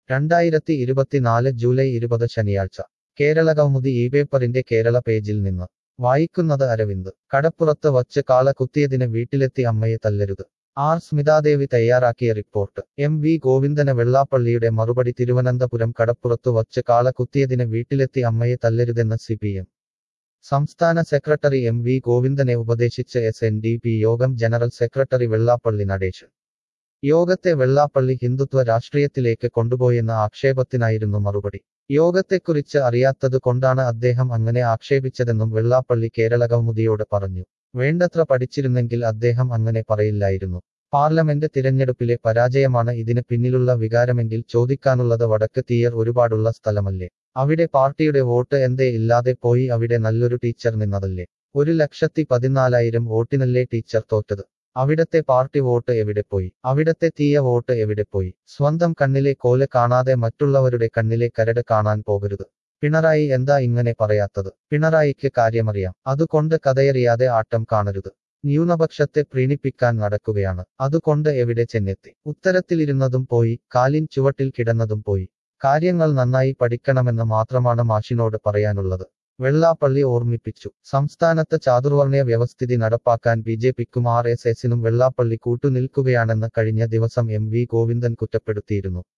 രണ്ടായിരത്തി ഇരുപത്തിനാല് ജൂലൈ ഇരുപത് ശനിയാഴ്ച കേരള കൗമുദി ഈ പേപ്പറിന്റെ കേരള പേജിൽ നിന്ന് വായിക്കുന്നത് അരവിന്ദ് കടപ്പുറത്ത് വച്ച് കാള കുത്തിയതിന് വീട്ടിലെത്തി അമ്മയെ തല്ലരുത് ആർ സ്മിതാദേവി തയ്യാറാക്കിയ റിപ്പോർട്ട് എം വി ഗോവിന്ദന് വെള്ളാപ്പള്ളിയുടെ മറുപടി തിരുവനന്തപുരം കടപ്പുറത്തു വച്ച് കാള കുത്തിയതിന് വീട്ടിലെത്തി അമ്മയെ തല്ലരുതെന്ന് സി പി എം സംസ്ഥാന സെക്രട്ടറി എം വി ഗോവിന്ദനെ ഉപദേശിച്ച് എസ് എൻ ഡി പി യോഗം ജനറൽ സെക്രട്ടറി വെള്ളാപ്പള്ളി നടേശൻ യോഗത്തെ വെള്ളാപ്പള്ളി ഹിന്ദുത്വ രാഷ്ട്രീയത്തിലേക്ക് കൊണ്ടുപോയെന്ന ആക്ഷേപത്തിനായിരുന്നു മറുപടി യോഗത്തെക്കുറിച്ച് അറിയാത്തത് കൊണ്ടാണ് അദ്ദേഹം അങ്ങനെ ആക്ഷേപിച്ചതെന്നും വെള്ളാപ്പള്ളി കേരള കൗമുദിയോട് പറഞ്ഞു വേണ്ടത്ര പഠിച്ചിരുന്നെങ്കിൽ അദ്ദേഹം അങ്ങനെ പറയില്ലായിരുന്നു പാർലമെന്റ് തിരഞ്ഞെടുപ്പിലെ പരാജയമാണ് ഇതിന് പിന്നിലുള്ള വികാരമെങ്കിൽ ചോദിക്കാനുള്ളത് വടക്ക് തീയർ ഒരുപാടുള്ള സ്ഥലമല്ലേ അവിടെ പാർട്ടിയുടെ വോട്ട് എന്തേ ഇല്ലാതെ പോയി അവിടെ നല്ലൊരു ടീച്ചർ നിന്നതല്ലേ ഒരു ലക്ഷത്തി പതിനാലായിരം വോട്ടിനല്ലേ ടീച്ചർ തോറ്റത് അവിടത്തെ പാർട്ടി വോട്ട് എവിടെ പോയി അവിടത്തെ തീയ വോട്ട് എവിടെ പോയി സ്വന്തം കണ്ണിലെ കോല് കാണാതെ മറ്റുള്ളവരുടെ കണ്ണിലെ കരട് കാണാൻ പോകരുത് പിണറായി എന്താ ഇങ്ങനെ പറയാത്തത് പിണറായിക്ക് കാര്യമറിയാം അതുകൊണ്ട് കഥയറിയാതെ ആട്ടം കാണരുത് ന്യൂനപക്ഷത്തെ പ്രീണിപ്പിക്കാൻ നടക്കുകയാണ് അതുകൊണ്ട് എവിടെ ചെന്നെത്തി ഉത്തരത്തിലിരുന്നതും പോയി കാലിൻ ചുവട്ടിൽ കിടന്നതും പോയി കാര്യങ്ങൾ നന്നായി പഠിക്കണമെന്ന് മാത്രമാണ് മാഷിനോട് പറയാനുള്ളത് വെള്ളാപ്പള്ളി ഓർമ്മിപ്പിച്ചു സംസ്ഥാനത്ത് ചാതുർവർണ്ണയ വ്യവസ്ഥിതി നടപ്പാക്കാൻ ബി ജെ പിക്കും ആർ എസ് എസിനും വെള്ളാപ്പള്ളി കൂട്ടുനിൽക്കുകയാണെന്ന് കഴിഞ്ഞ ദിവസം എം വി ഗോവിന്ദൻ കുറ്റപ്പെടുത്തിയിരുന്നു